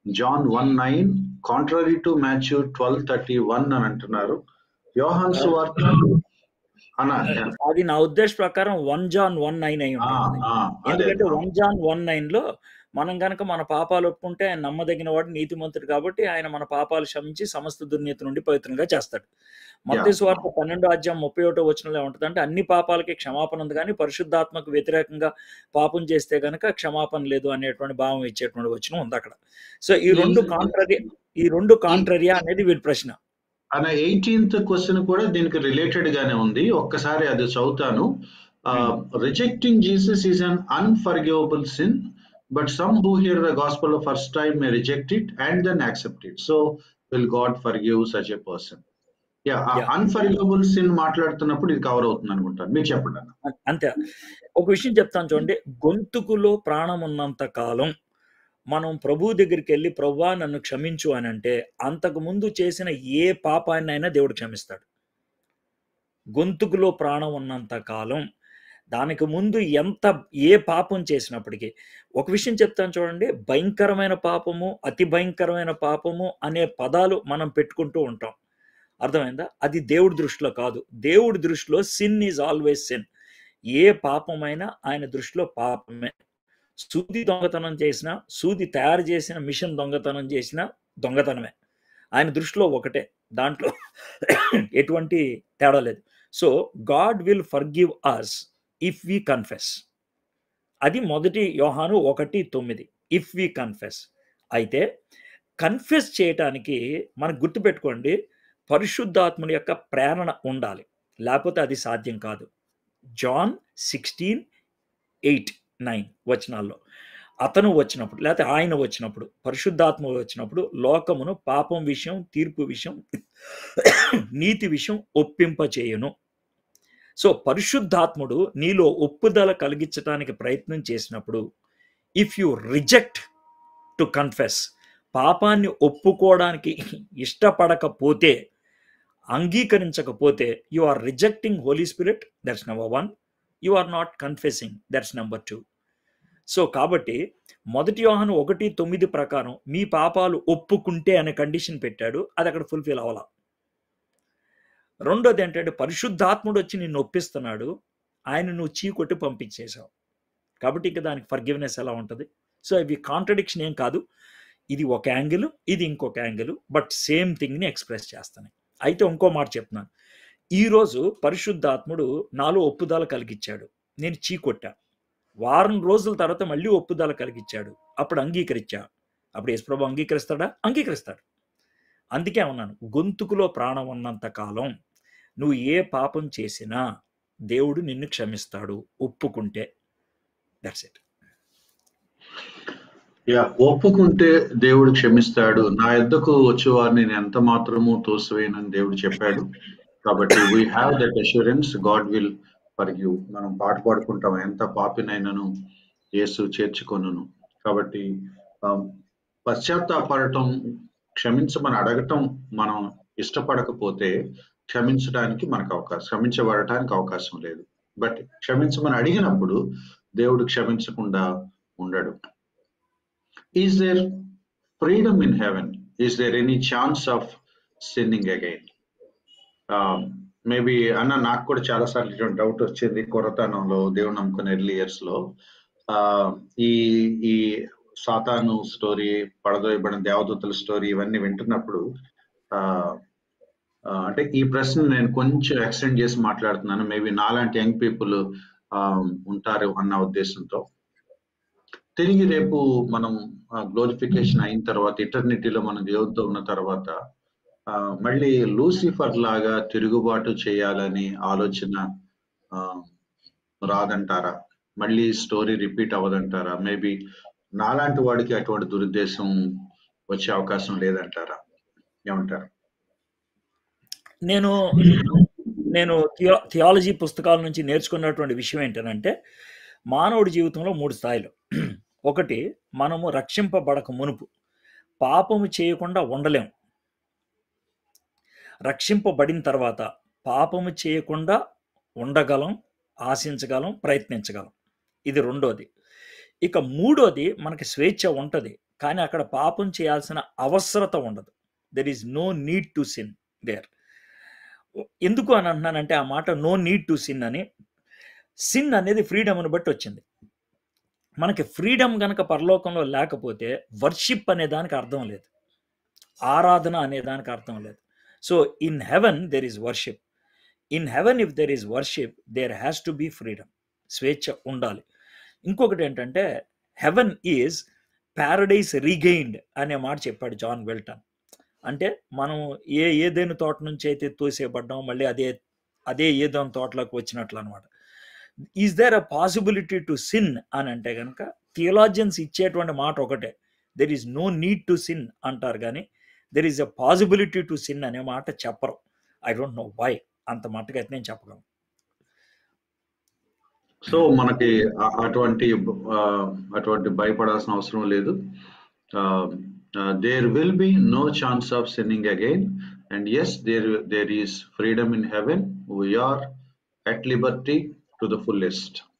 John one nine contrary to Matthew twelve thirty one అని అంటున్నారు యోహాన్ సువార్త అన్న అది నా ఉద్దేశ ప్రకారం వన్ జాన్ వన్ నైన్ అయి ఆ, ఉంటుంది ఆ, అదే ఎందుకంటే వన్ జాన్ వన్ నైన్ లో మనం గనక మన పాపాలు ఒప్పుకుంటే ఆయన నమ్మదగిన వాడు నీతిమంతుడు కాబట్టి ఆయన మన పాపాలు క్షమించి సమస్త దుర్నీతి నుండి పవిత్రంగా చేస్తాడు మత్తయి వార్త పన్నెండో అధ్యాయం ముప్పై ఒకటో వచనంలో ఏముంటుంది అంటే అన్ని పాపాలకి క్షమాపణ ఉంది కానీ పరిశుద్ధాత్మకు వ్యతిరేకంగా పాపం చేస్తే గనక క్షమాపణ లేదు అనేటువంటి భావం ఇచ్చేటువంటి వచనం ఉంది అక్కడ సో ఈ రెండు కాంట్రరీ ఈ రెండు కాంట్రరియా అనేది వీడి ప్రశ్న అన్న ఎయిటీన్త్ క్వశ్చన్ కూడా దీనికి రిలేటెడ్ గానే ఉంది ఒక్కసారి అది చదువుతాను rejecting Jesus is an unforgivable sin but some who hear the gospel first time may reject it and then accept it so will God forgive such a person yeah Yeah. Unforgivable sin మాట్లాడుతున్నప్పుడు ఇది cover అవుతుంది అనుకుంటాను మీరు చెప్పండి అన్న అం- అంతే ఒక విషయం చెప్తాను చూడండి గొంతుకులో ప్రాణం ఉన్నంత కాలం మనం ప్రభు దగ్గరికి వెళ్ళి ప్రభువా నన్ను క్షమించు అని అంటే అంతకు ముందు చేసిన ఏ పాపాన్ని అయినా దేవుడు క్షమిస్తాడు గొంతుకులో ప్రాణం ఉన్నంత కాలం దానికి ముందు ఎంత ఏ పాపం చేసినప్పటికీ ఒక విషయం చెప్తాను చూడండి భయంకరమైన పాపము అతి భయంకరమైన పాపము అనే పదాలు మనం పెట్టుకుంటూ ఉంటాం అర్థమైందా అది దేవుడి దృష్టిలో కాదు దేవుడి దృష్టిలో సిన్ ఈజ్ ఆల్వేస్ సిన్ ఏ పాపమైనా ఆయన దృష్టిలో పాపమే సూది దొంగతనం చేసిన సూది తయారు చేసిన మిషన్ దొంగతనం చేసిన దొంగతనమే ఆయన దృష్టిలో ఒకటే దాంట్లో ఎటువంటి తేడా లేదు so God will forgive us if we confess అది మొదటి యోహాను ఒకటి తొమ్మిది ఇఫ్ వి కన్ఫెస్ అయితే కన్ఫెస్ చేయటానికి మనకు గుర్తుపెట్టుకోండి పరిశుద్ధాత్ముని యొక్క ప్రేరణ ఉండాలి లేకపోతే అది సాధ్యం కాదు జాన్ సిక్స్టీన్ ఎయిట్ నైన్ వచనాల్లో అతను వచ్చినప్పుడు లేకపోతే ఆయన వచ్చినప్పుడు పరిశుద్ధాత్మ వచ్చినప్పుడు లోకమును పాపం విషయం తీర్పు విషయం నీతి విషయం ఒప్పింపచేయును సో పరిశుద్ధాత్ముడు నీలో ఒప్పుదల కలిగించడానికి ప్రయత్నం చేసినప్పుడు if you reject to confess పాపాన్ని ఒప్పుకోవడానికి ఇష్టపడకపోతే అంగీకరించకపోతే you are rejecting Holy Spirit that's number one you are not confessing that's number two so కాబట్టి మొదటి యోహాను ఒకటి తొమ్మిది ప్రకారం మీ పాపాలు ఒప్పుకుంటే అనే కండిషన్ పెట్టాడు అది అక్కడ ఫుల్ఫిల్ అవ్వాల రెండోది ఏంటంటే పరిశుద్ధాత్ముడు వచ్చి నిన్ను ఒప్పిస్తున్నాడు ఆయన నువ్వు చీకొట్టి పంపించేశావు కాబట్టి ఇంకా దానికి ఫర్గివ్నెస్ ఎలా ఉంటుంది సో ఇవి కాంట్రడిక్షన్ ఏం కాదు ఇది ఒక యాంగిల్ ఇది ఇంకొక యాంగిల్ బట్ సేమ్ థింగ్ని ఎక్స్ప్రెస్ చేస్తాను అయితే ఇంకో మాట చెప్తున్నాను ఈరోజు పరిశుద్ధాత్ముడు నాలో ఒప్పుదల కలిగించాడు నేను చీకొట్టా వారం రోజుల తర్వాత మళ్ళీ ఒప్పుదల కలిగించాడు అప్పుడు అంగీకరించా అప్పుడు యేసుప్రభు అంగీకరిస్తాడా అంగీకరిస్తాడు అందుకే ఉన్నాను గొంతుకులో ప్రాణం ఉన్నంత కాలం నువ్వు ఏ పాపం చేసినా దేవుడు నిన్ను క్షమిస్తాడు ఒప్పుకుంటే దట్స్ ఇట్ యా ఒప్పుకుంటే దేవుడు క్షమిస్తాడు నా యొద్దకు వచ్చే వారిని నేను ఎంత మాత్రము తోసివేయనని దేవుడు చెప్పాడు కాబట్టి we have that assurance God will for you మనం పాట పాడుకుంటాం ఎంత పాపినైనను యేసు చేర్చుకొనును కాబట్టి ఆ, పశ్చాత్తాపడటం క్షమించమని అడగటం మనం ఇష్టపడకపోతే క్షమించడానికి మనకు అవకాశం క్షమించబడటానికి అవకాశం లేదు బట్ క్షమించమని అడిగినప్పుడు దేవుడు క్షమించకుండా ఉండడు is there freedom in heaven is there any chance of sinning again maybe అన్న నాకు కూడా చాలా సార్లు ఇటువంటి డౌట్ వచ్చింది కొరతనంలో దేవుడు నమ్ముకున్న ఎర్లీ ఇయర్స్ లో ఆ, ఈ ఈ సాతాను స్టోరీ పడదోయబడిన దేవదూతల స్టోరీ ఇవన్నీ వింటున్నప్పుడు ఆ ఆ, అంటే ఈ ప్రశ్న నేను కొంచెం ఎక్స్టెండ్ చేసి మాట్లాడుతున్నాను మేబీ నాలాంటి యంగ్ పీపుల్ ఉంటారు అన్న ఉద్దేశంతో తిరిగి రేపు మనం గ్లోరిఫికేషన్ అయిన తర్వాత ఇటర్నిటీలో మన దేవుడితో ఉన్న తర్వాత ఆ, మళ్ళీ లూసిఫర్ లాగా తిరుగుబాటు చేయాలని ఆలోచన ఆ, రాదంటారా మళ్ళీ స్టోరీ రిపీట్ అవ్వదంటారా మేబీ నాలాంటి వాడికి అటువంటి దురుద్దేశం వచ్చే అవకాశం లేదంటారా ఏమంటారు నేను నేను థియో థియాలజీ పుస్తకాల నుంచి నేర్చుకున్నటువంటి విషయం ఏంటంటే మానవుడి జీవితంలో మూడు స్థాయిలు ఒకటి మనము రక్షింపబడక మునుపు పాపము చేయకుండా ఉండలేం రక్షింపబడిన తర్వాత పాపము చేయకుండా ఉండగలం ఆశించగలం ప్రయత్నించగలం ఇది రెండోది ఇక మూడోది మనకి స్వేచ్ఛ ఉంటుంది కానీ అక్కడ పాపం చేయాల్సిన అవసరత ఉండదు there is no need to sin there ఎందుకు అని అంటున్నానంటే ఆ మాట నో నీడ్ టు సిన్ అని సిన్ అనేది ఫ్రీడమ్ని బట్టి వచ్చింది మనకి ఫ్రీడమ్ గనక పరలోకంలో లేకపోతే వర్షిప్ అనే దానికి అర్థం లేదు ఆరాధన అనే దానికి అర్థం లేదు so in heaven there is worship in heaven if there is worship there has to be freedom స్వేచ్ఛ ఉండాలి ఇంకొకటి ఏంటంటే హెవెన్ ఈజ్ ప్యారడైస్ రీగెయిన్డ్ అనే మాట చెప్పాడు జాన్ వెల్టన్ అంటే మనం ఏ ఏదైనా తోట నుంచి అయితే తోసేయబడ్డాం మళ్ళీ అదే అదే ఏదైనా తోటలోకి వచ్చినట్లు అనమాట is there a possibility to sin అని అంటే కనుక థియలాజియన్స్ ఇచ్చేటువంటి మాట ఒకటే there is no need to sin అంటారు కానీ there is a possibility to sin అనే మాట చెప్పరు ఐ డోంట్ నో వై అంత మట్టుగా అయితే నేను చెప్పగలను సో మనకి అ- అటువంటి ఆ, అటువంటి భయపడాల్సిన అవసరం లేదు there will be no chance of sinning again and as there there is freedom in heaven we are at liberty to the fullest